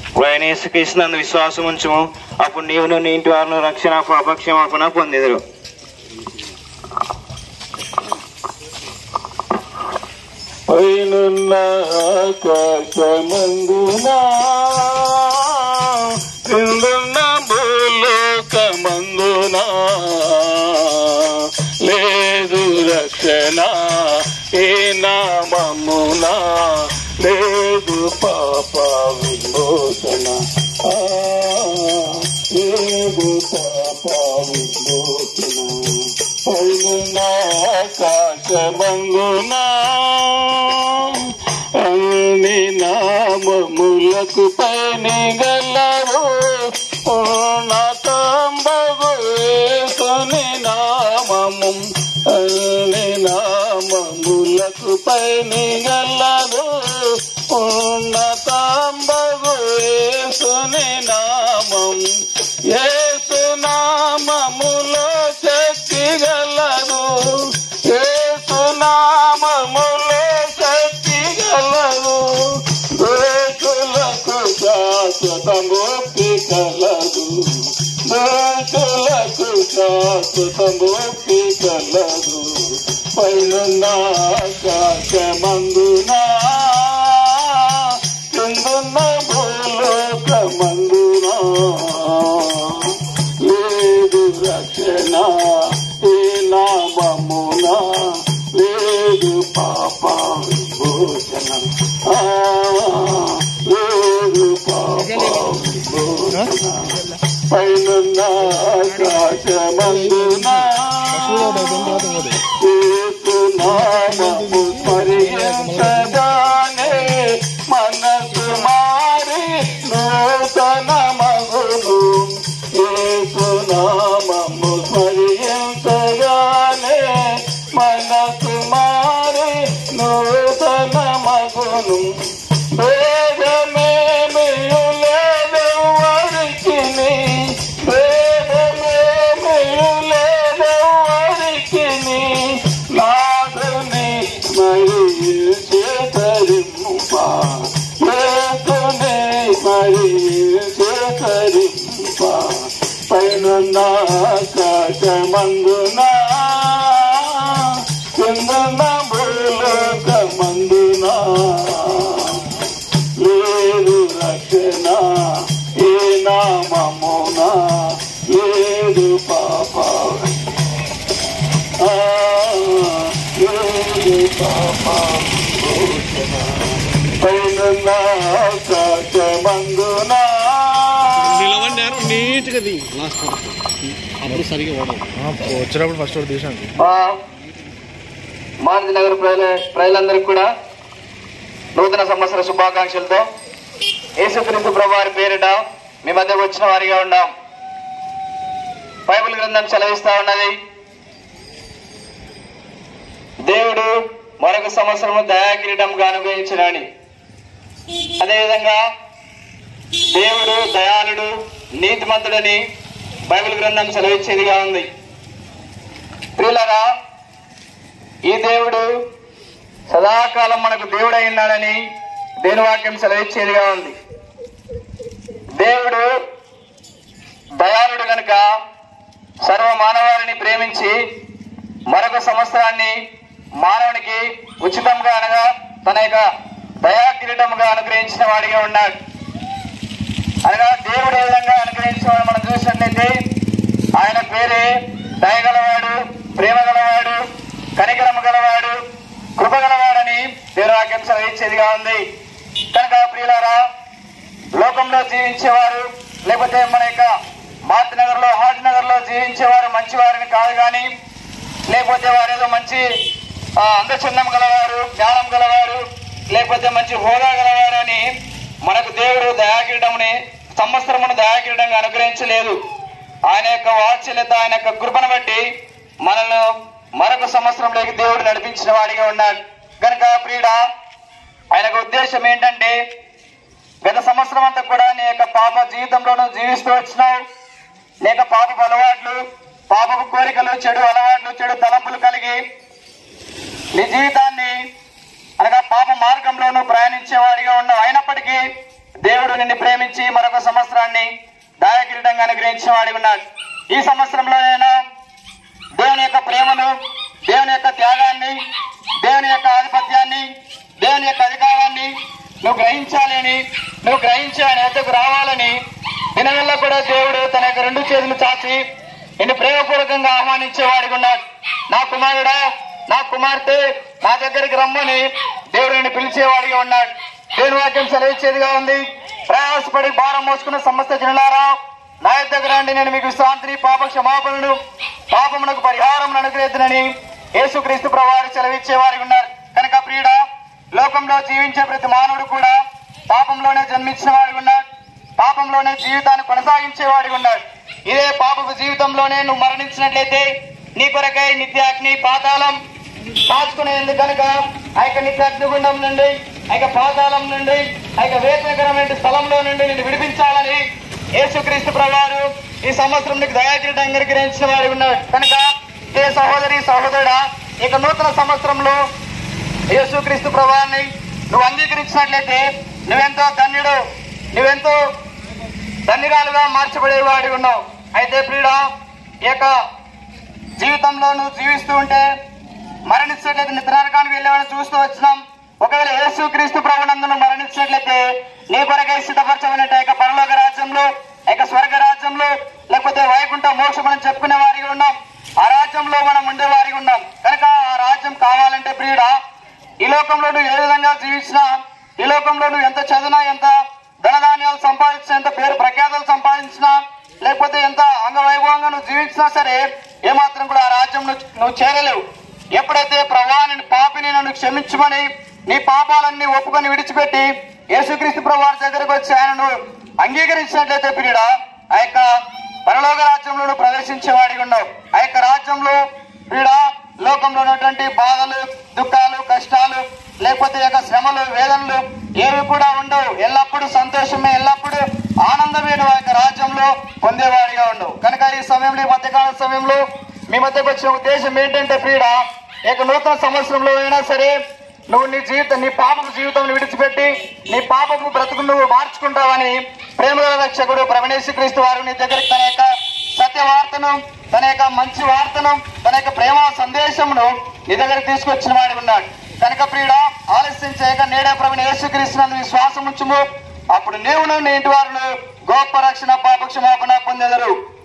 ఆయన యేసుక్రీస్తునందు విశ్వాసం ఉంచుము అప్పుడు నీవును నీ ఇంటి వారిని రక్షణ పాపక్షమాపణ పొందెదరు పైనున్న ఆకాశమందునా క్రిందున్న భూలోకమందునా లేదు రక్షణ ఏ నామమునా లేదు పాప విమోచన ఆ, లేదు పాప విమోచన పైనున్న ఆకాశమందునా అన్ని నామములకు పైని గలవు ఉన్నతంబగుని నామము అన్ని నామములకు పైని గలవు ఉన్నతంబగుని నామం ఏసు నామములో శక్తి గలదు ఏసు నామములో శక్తి గలదు దోషులకు శాశ్వత ముక్తి కలదు దోషులకు శాశ్వత ముక్తి కలదు పైన ఆకాశమందునా కిందున్న భూలోకమందునా లేదు రక్షణ ఈ నామమున లేదు పాప విమోచన ఆ, లేదు పాప విమోచన పైనున్న ఆకాశమందున యేసు నామము స్మరించగానే మనసు మారి నూతన మగును యేసు నామము స్మరించగానే మనసు మారి నూతన మగును భేదమేమియు లేదెవ్వరికిని భేదమేమియు లేదెవ్వరికిని నాదుని మరియు చేతరింప యేసుని మరియు చేతరింప పైనున్న ఆకాశమందునా కిందున్న భూలోకమందునా లేదు రక్షణ ఏ నామమున లేదు పాప ఆ, లేదు పాప విమోచన. పైనున్న ఆకాశమందునా నిలవండారు నీట్గా ది లాస్ట్ అప్పుడు సరిగా ఓడదు వచ్చినప్పుడు ఫస్ట్ ఒకటి తీసాను మారుతి నగర్ ప్రజల ప్రజలందరికీ కూడా నూతన సంవత్సర శుభాకాంక్షలతో యేసుక్రీస్తు ప్రభు వారి పేరిట మీ మధ్యకు వచ్చిన వారిగా ఉన్నాం బైబిల్ గ్రంథం సెలవిస్తా ఉన్నది దేవుడు మరొక సంవత్సరము దయాకిరీటంగా అనుగ్రహించినని అదేవిధంగా దేవుడు దయాళుడు నీతిమంతుడని బైబిల్ గ్రంథం సెలవిచ్చేదిగా ఉంది ప్రియులరా ఈ దేవుడు సదాకాలం మనకు దేవుడై ఉన్నాడని దేని వాక్యం సెలవిచ్చేదిగా ఉంది దేవుడు దయాళుడు కనుక సర్వ మానవాళిని ప్రేమించి మరొక సంవత్సరాన్ని మానవునికి ఉచితంగా అనగా తన యొక్క దయా కిరీటముగా అనుగ్రహించిన వాడిగా ఉన్నాడు అనగా దేవుడు ఏ విధంగా అనుగ్రహించేవాడు మనం చూసినట్లయితే ఆయన పేరే దయగలవాడు ప్రేమ గలవాడు కనికరము గలవాడు కృప గలవాడని దేవుని వాక్యం సెలవిచ్చేదిగా ఉంది కనుక ప్రియులారా లోకంలో జీవించేవారు లేకపోతే మన యొక్క మార్తి నగర్ లో హాట్ నగర్ లో జీవించేవారు మంచివారిని కాదు కానీ లేకపోతే వారు ఏదో మంచి ఆ, అందచందం గలవారు జ్ఞానం గలవారు లేకపోతే మంచి హోదా గలవారు అని మనకు దేవుడు దయాకిరీటముని సంవత్సరమును దయాకిరీటంగా అనుగ్రహించలేదు ఆయన యొక్క వాత్సల్యత ఆయన యొక్క కృపను బట్టి మనల్ని మరొక సంవత్సరంలోకి దేవుడు నడిపించిన వాడిగా ఉన్నాడు కనుక ప్రియుడ ఆయనకు ఉద్దేశం ఏంటంటే గత సంవత్సరం అంతా కూడా నీ యొక్క పాప జీవితంలోనూ జీవిస్తూ వచ్చినావు లేక పాపపు అలవాట్లు పాపపు కోరికలు చెడు అలవాట్లు చెడు తలంపులు కలిగి నీ జీవితాన్ని అనగా పాప మార్గంలోనూ ప్రయాణించేవాడిగా ఉన్నావు అయినప్పటికీ దేవుడు దేవుడు నిన్ను ప్రేమించి మరొక సంవత్సరాన్ని దాయకిరీటంగా అనుగ్రహించిన వాడి ఉన్నాడు ఈ సంవత్సరంలోనైనా దేవుని యొక్క ప్రేమను దేవుని యొక్క త్యాగాన్ని దేవుని యొక్క ఆధిపత్యాన్ని దేవుని యొక్క అధికారాన్ని నువ్వు గ్రహించాలని నువ్వు గ్రహించి ఆయన వద్దకు రావాలని దినవల్ల కూడా దేవుడు తన యొక్క రెండు చేతులు చాచి నిన్ను ప్రేమపూర్వకంగా ఆహ్వానించేవాడిగా ఉన్నాడు నా కుమారుడా నా కుమార్తె నా దగ్గరికి రమ్మని దేవుడు నిన్ను పిలిచేవాడిగా ఉన్నాడు దేవుని వాక్యం సెలవిచ్చేదిగా ఉంది ప్రయాసపడి భారం మోసుకున్న సమస్త జనులారా నా దగ్గర రండి నేను మీకు శాంతిని పాప క్షమాపణను పాపమునకు పరిహారం అనుగ్రహించనని యేసుక్రీస్తు ప్రవారు సెలవిచ్చేవారి ఉన్నారు కనుక ప్రియుడ లోకంలో జీవించే ప్రతి మానవుడు కూడా పాపంలోనే జన్మించిన వాడి ఉన్నాడు పాపంలోనే జీవితాన్ని కొనసాగించేవాడి ఉన్నాడు ఇదే పాపపు జీవితంలోనే నువ్వు మరణించినట్లయితే నీ కొరకై నిత్యాగ్ని పాతాళం కాచుకునేందుకు కనుక ఆ యొక్క నిత్య అగ్నిగుండం నుండి ఆ యొక్క పాతాళం నుండి ఆ యొక్క వేదనకరమైన స్థలంలో నుండి నిన్ను విడిపించాలని యేసుక్రీస్తు ప్రవారు ఈ సంవత్సరం నీకు దయాకిరీటం అంగీకరించిన వాడు ఉన్నాడు కనుక ఏ సహోదరి సహోదరుడా ఇక నూతన సంవత్సరంలో యేసుక్రీస్తు ప్రభావాన్ని నువ్వు అంగీకరించినట్లయితే నువ్వెంతో ధన్యుడు నువ్వెంతో ధన్యురాలుగా మార్చబడేవాడి ఉన్నావు అయితే ప్రియుడా ఈ యొక్క జీవితంలో నువ్వు జీవిస్తూ ఉంటే మరణించినట్లయితే నిద్రారకానికి వెళ్ళేవాడిని చూస్తూ వచ్చినాం ఒకవేళ యేసు క్రీస్తు ప్రభునందును మరణించినట్లయితే నీ కొరకై సిద్ధపరచబడిన యొక్క పరలోక రాజ్యంలో యొక్క స్వర్గ రాజ్యంలో లేకపోతే వైకుంఠ మోక్షం మనం చెప్పుకునే వారిగా ఉన్నాం ఆ రాజ్యంలో మనం ఉండే వారిగా ఉన్నాం కనుక ఆ రాజ్యం కావాలంటే ప్రియుడా ఈ లోకంలో నువ్వు ఏ విధంగా జీవించినా ఈ లోకంలో నువ్వు ఎంత చదివినా ఎంత ధనధాన్యాలు సంపాదించినా ఎంత పేరు ప్రఖ్యాతలు సంపాదించినా లేకపోతే ఎంత అంగవైభవంగా నువ్వు జీవించినా సరే ఏమాత్రం కూడా ఆ రాజ్యం నువ్వు నువ్వు చేరలేవు ఎప్పుడైతే ప్రభావాన్ని పాపిని నన్ను క్షమించమని నీ పాపాలన్నీ ఒప్పుకొని విడిచిపెట్టి యేసుక్రీస్తు ప్రభు దగ్గరకు వచ్చి ఆయనను అంగీకరించినట్లయితే పిరియడా ఆ యొక్క పరలోక రాజ్యంలో నువ్వు ప్రవేశించేవాడిగా ఉన్నావు ఆ యొక్క రాజ్యంలో పీడ లోకంలో ఉన్నటువంటి బాధలు దుఃఖాలు కష్టాలు లేకపోతే ఈ యొక్క శ్రమలు వేదనలు ఏవి కూడా ఉండవు ఎల్లప్పుడూ సంతోషమే ఎల్లప్పుడూ ఆనందమే నువ్వు ఆ యొక్క రాజ్యంలో పొందేవాడిగా ఉండవు కనుక ఈ సమయంలో ఈ మధ్యకాల సమయంలో మీ మధ్యకు వచ్చిన ఉద్దేశం ఏంటంటే ప్రియుడ ఈ యొక్క నూతన సంవత్సరంలో అయినా సరే నువ్వు నీ జీవితం నీ పాపపు జీవితం విడిచిపెట్టి నీ పాపపు బ్రతుకు నువ్వు మార్చుకుంటావని ప్రేమగల రక్షకుడు ప్రవణేశ్వర క్రీస్తు వారు నీ దగ్గరికి తన యొక్క సత్య వార్తను తన యొక్క మంచి వార్తను తన యొక్క ప్రేమ సందేశమును నీ దగ్గరికి తీసుకొచ్చిన వాడు ఉన్నాడు కనుక ప్రియుడ ఆలస్యం చేయక నేడే ప్రవీణ యేసుక్రీస్తునందు విశ్వాసం ఉంచుము అప్పుడు నీవును నీ ఇంటి వారు గొప్ప రక్షణ పాప క్షమాపణ పొందెదరు